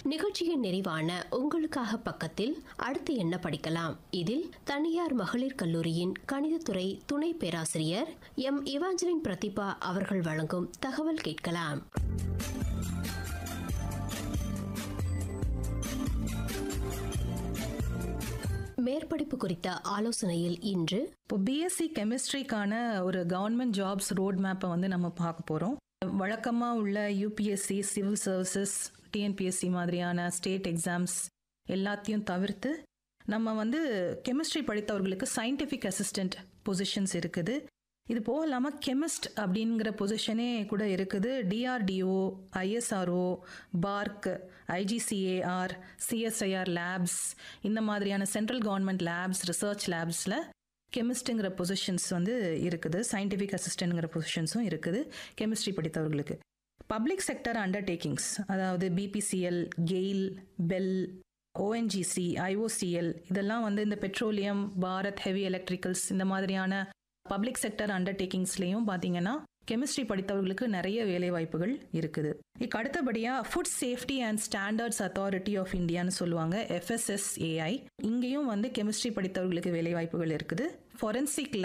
நிகழ்ச்சியின் நிறைவான உங்களுக்காக பக்கத்தில் அடுத்து என்ன படிக்கலாம் இதில் தனியார் மகளிர் கல்லூரியின் கணிதத்துறை துணை பேராசிரியர் எம் இவாஞ்சலின் பிரதிபா அவர்கள் வழங்கும் தகவல் கேட்கலாம் மேற்படிப்பு குறித்த ஆலோசனையில் இன்று இப்போ பிஎஸ்சி கெமிஸ்ட்ரிக்கான ஒரு கவர்மெண்ட் ஜாப்ஸ் ரோட் மேப்பை வந்து நம்ம பார்க்க போகிறோம் வழக்கமாக உள்ள யூபிஎஸ்சி சிவில் சர்வீசஸ் டிஎன்பிஎஸ்சி மாதிரியான ஸ்டேட் எக்ஸாம்ஸ் எல்லாத்தையும் தவிர்த்து நம்ம வந்து கெமிஸ்ட்ரி படித்தவர்களுக்கு சயின்டிஃபிக் அசிஸ்டன்ட் பொசிஷன்ஸ் இருக்குது இது போக இல்லாமல் கெமிஸ்ட் அப்படிங்கிற பொசிஷனே கூட இருக்குது DRDO ISRO BARC IGCAR CSIR labs இந்த மாதிரியான சென்ட்ரல் கவர்மெண்ட் லேப்ஸ் ரிசர்ச் லேப்ஸில் கெமிஸ்ட்டுங்கிற பொசிஷன்ஸ் வந்து இருக்குது சயின்டிஃபிக் அசிஸ்டன்ட்ங்கிற பொசிஷன்ஸும் இருக்குது கெமிஸ்ட்ரி படித்தவர்களுக்கு பப்ளிக் செக்டர் அண்டர்டேக்கிங்ஸ் அதாவது BPCL GAIL BHEL ONGC IOCL இதெல்லாம் வந்து இந்த பெட்ரோலியம் பாரத் ஹெவி எலக்ட்ரிக்கல்ஸ் இந்த மாதிரியான பப்ளிக் செக்டர் அண்டர்டேக்கிங்ஸ்லேயும் பார்த்தீங்கன்னா கெமிஸ்ட்ரி படித்தவர்களுக்கு நிறைய வேலை வாய்ப்புகள் இருக்குது இதுக்கு அடுத்தபடியாக food safety and standards authority of இந்தியான்னு சொல்லுவாங்க எஃப்எஸ்எஸ்ஏஐ இங்கேயும் வந்து கெமிஸ்ட்ரி படித்தவர்களுக்கு வேலை வாய்ப்புகள் இருக்குது ஃபொரென்சிக்